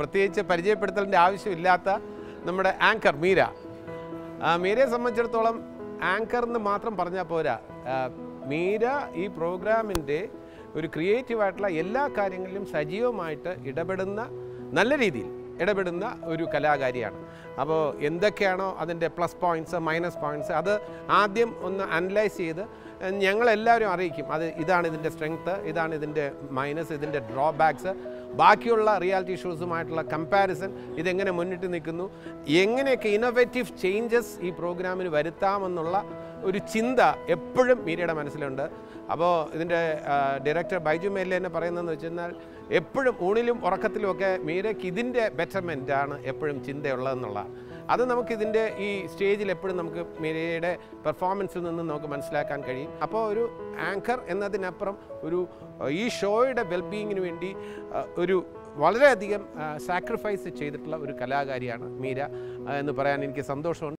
പ്രത്യേകിച്ച് പരിചയപ്പെടുത്തലിൻ്റെ ആവശ്യമില്ലാത്ത നമ്മുടെ ആങ്കർ മീര ആ, മീരയെ സംബന്ധിച്ചിടത്തോളം ആങ്കർ എന്ന് മാത്രം പറഞ്ഞാൽ പോരാ ആ, മീര ഈ പ്രോഗ്രാമിൻ്റെ ഒരു ക്രിയേറ്റീവായിട്ടുള്ള എല്ലാ കാര്യങ്ങളിലും സജീവമായിട്ട് ഇടപെടുന്ന നല്ല രീതിയിൽ ഇടപെടുന്ന ഒരു കലാകാരിയാണ് അപ്പോൾ എന്തൊക്കെയാണോ അതിൻ്റെ പ്ലസ് പോയിൻറ്റ്സ് മൈനസ് പോയിൻറ്റ്സ് അത് ആദ്യം ഒന്ന് അനലൈസ് ചെയ്ത് ഞങ്ങളെല്ലാവരും അറിയിക്കും അത് ഇതാണ് ഇതിൻ്റെ സ്ട്രെങ്ത്ത് ഇതാണ് ഇതിൻ്റെ മൈനസ് ഇതിൻ്റെ ഡ്രോബാക്സ് ബാക്കിയുള്ള റിയാലിറ്റി ഷോസുമായിട്ടുള്ള കമ്പാരിസൺ ഇതെങ്ങനെ മുന്നിട്ട് നിൽക്കുന്നു എങ്ങനെയൊക്കെ ഇന്നോവേറ്റീവ് ചേഞ്ചസ് ഈ പ്രോഗ്രാമിന് വരുത്താമെന്നുള്ള ഒരു ചിന്ത എപ്പോഴും മീരയുടെ മനസ്സിലുണ്ട് അപ്പോൾ ഇതിൻ്റെ ഡയറക്ടർ ബൈജു മേലെ തന്നെ പറയുന്നതെന്ന് വെച്ച് കഴിഞ്ഞാൽ എപ്പോഴും ഊണിലും ഉറക്കത്തിലും ഒക്കെ മീരയ്ക്ക് ഇതിൻ്റെ ബെറ്റർമെൻ്റ് ആണ് എപ്പോഴും ചിന്തയുള്ളതെന്നുള്ള അത് നമുക്ക് ഇതിൻ്റെ ഈ സ്റ്റേജിൽ എപ്പോഴും നമുക്ക് മീരയുടെ പെർഫോമൻസിൽ നിന്ന് നമുക്ക് മനസ്സിലാക്കാൻ കഴിയും അപ്പോൾ ഒരു ആങ്കർ എന്നതിനപ്പുറം ഒരു അഹ്, ഈ ഷോയുടെ വെൽബീയിങ്ങിന് വേണ്ടി അഹ്, ഒരു വളരെയധികം സാക്രിഫൈസ് ചെയ്തിട്ടുള്ള ഒരു കലാകാരിയാണ് മീര അഹ് എന്ന് പറയാൻ എനിക്ക് സന്തോഷമുണ്ട്